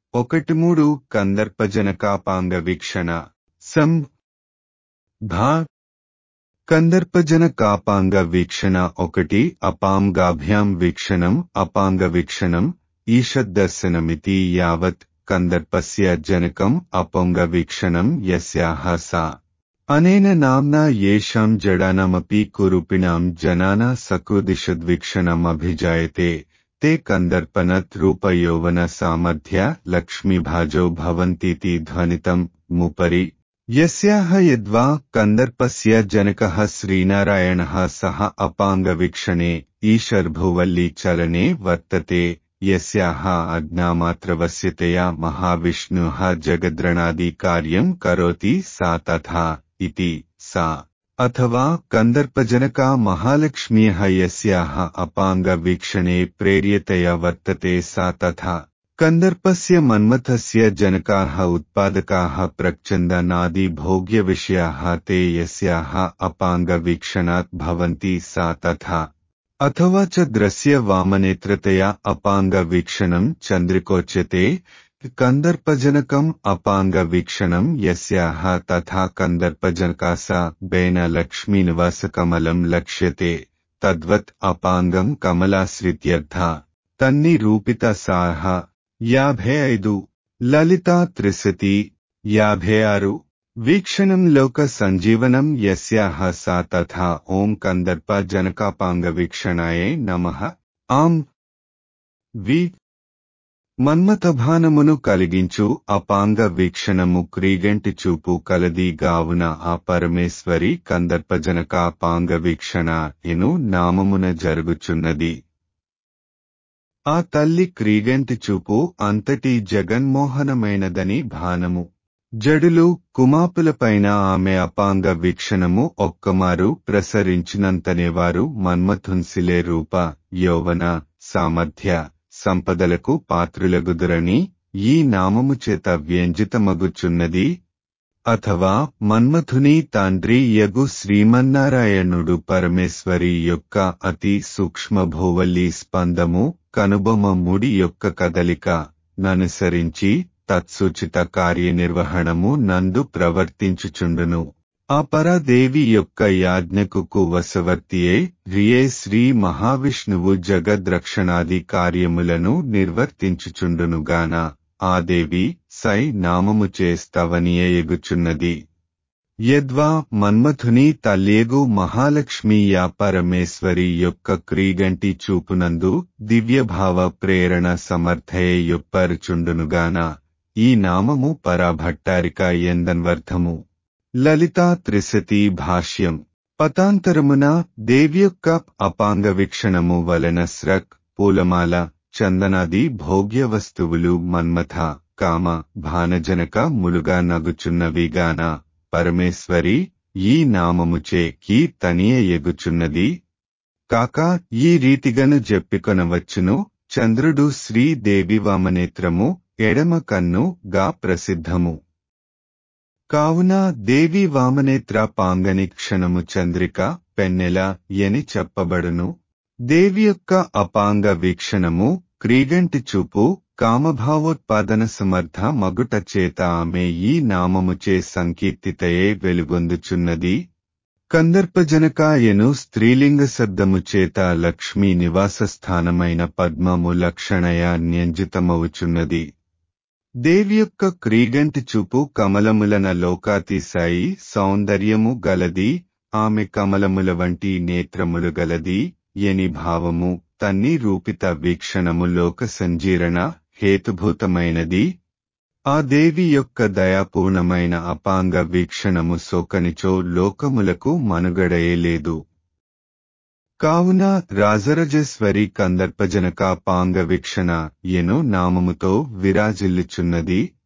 ఒకటి మూడు కందర్పజనకాపాంగ వీక్షణ సం భా కందర్పజనకాపాంగ వీక్షణ ఒకటి అపాంగాభ్యాం వీక్షణం అపాంగ వీక్షణం ఈషద్దర్శనమితి యావత్ కందర్పస్య జనకం అపొంగ వీక్షణం యస్యాహ సా అనేన నామ్నా యేషాం జడానామపి కురూపిణాం జనానా సకృదిషద్వీక్షణమభిజాయతే ते కందర్పనత్ రూపయౌవన సామర్థ్య లక్ష్మీభాజో భవంतीति ధ్వనితం ముపరి యస్యాహ యద్వా కందర్పస్య జనకః శ్రీనారాయణः సహ అపాంగవీక్షణే ఈశర్భువల్లి చరణే వర్తతే యస్యాహ అజ్ఞామాత్రవస్యతయా మహావిష్ణుః జగద్రణాది కార్యం కరోతి సా తథా ఇతి సా అథవా కందర్పజనకా మహాలక్ష్మ్యः యస్యాः అపాంగవీక్షణే ప్రేర్యతయా వర్తతే సా తథా కందర్పస్య మన్మథస్య జనకాः उत्पादकाः प्रच्छन्दनादिभोग्यविषयाः ते यस्याः अपाङ्गवीक्षणात् भवन्ति सा तथा अथवा च द्रस्य वामनेत्रतया अपाङ्गवीक्षणम् चन्द्रिकोच्यते कन्दर्पजनकम् अपाङ्गवीक्षणम् यस्याः तथा कन्दर्पजनका सा बेन लक्ष्मीनिवासकमलम् लक्ष्यते तद्वत् अपाङ्गम् कमलाश्रित्यर्था तन्निरूपितसाः యాభై ఐదు లలితా త్రిశతి యాభై ఆరు వీక్షణం లోక సంజీవనం యస్యాహ సా తథా ఓం కందర్ప జనకాపాంగ వీక్షణాయే నమః ఆం వి మన్మథభానమును కలిగించు అపాంగ వీక్షణము క్రీగంటి చూపు కలది గావున ఆ పరమేశ్వరి కందర్పజనకాపాంగ వీక్షణ ఎను నామమున జరుగుచున్నది ఆ తల్లి క్రీగంటి చూపు అంతటి జగన్మోహనమైనదని భానము జడులు కుమాపులపైన ఆమె అపాంగ వీక్షణము ఒక్కమారు ప్రసరించినంతనే వారు మన్మథున్సిలే రూప యౌవన సామర్థ్య సంపదలకు పాత్రులగుదురని ఈ నామము చేత వ్యంజితమగుచున్నది అథవా మన్మథుని తండ్రి యగు శ్రీమన్నారాయణుడు పరమేశ్వరి యొక్క అతి సూక్ష్మ భూవల్లి స్పందము కనుబొమ ముడి యొక్క కదలిక ననుసరించి తత్సూచిత కార్యనిర్వహణము నందు ప్రవర్తించుచుండును ఆ పరాదేవి యొక్క యాజ్ఞకు వశవర్తియే రియే శ్రీ మహావిష్ణువు జగద్రక్షణాది కార్యములను నిర్వర్తించుచుండునుగాన ఆ దేవి సై నామముచే స్తవనీయగుచున్నది యద్వా మన్మథుని తల్లేగు మహాలక్ష్మీయా పరమేశ్వరి యొక్క క్రీగంటి చూపునందు దివ్యభావ ప్రేరణ సమర్థయే యొప్పరుచుండునుగాన ఈ నామము పరాభట్టారిక ఎందన్వర్థము లలితా త్రిశతి భాష్యం పతాంతరమున దేవి యొక్క అపాంగ వీక్షణము వలన స్రక్ పూలమాల చందనాది భోగ్య వస్తువులు మన్మథ కామ భానజనక ములుగా నగుచున్నవిగాన పరమేశ్వరి ఈ నామముచే కీర్తనీయ ఎగుచున్నది కాక ఈ రీతిగను జెప్పికొనవచ్చును చంద్రుడు శ్రీదేవి వామనేత్రము ఎడమ కన్ను గా ప్రసిద్ధము కావున దేవి వామనేత్ర పాంగని క్షణము చంద్రిక పెన్నెల ఎని చెప్పబడును దేవి యొక్క అపాంగ వీక్షణము క్రీగంటి చూపు కామభావోత్పాదన సమర్థ మగుట చేత ఆమె ఈ నామముచే సంకీర్తితయే వెలుగొందుచున్నది కందర్పజనకాయను స్త్రీలింగ శబ్దము చేత లక్ష్మీ నివాస స్థానమైన పద్మము లక్షణయ న్యంజితమవుచున్నది దేవి యొక్క క్రీగంటి చూపు కమలములన లోకాతిశాయి సౌందర్యము గలది ఆమె కమలముల వంటి నేత్రములు గలది ఎని భావము తన్ని రూపిత వీక్షణము లోక సంజీరణ హేతుభూతమైనది ఆ దేవి యొక్క దయాపూర్ణమైన అపాంగ వీక్షణము సోకనిచో లోకములకు మనుగడయే లేదు కావున రాజరజేశ్వరి కందర్పజనక పాంగ వీక్షణ ఎను నామముతో విరాజిల్లుచున్నది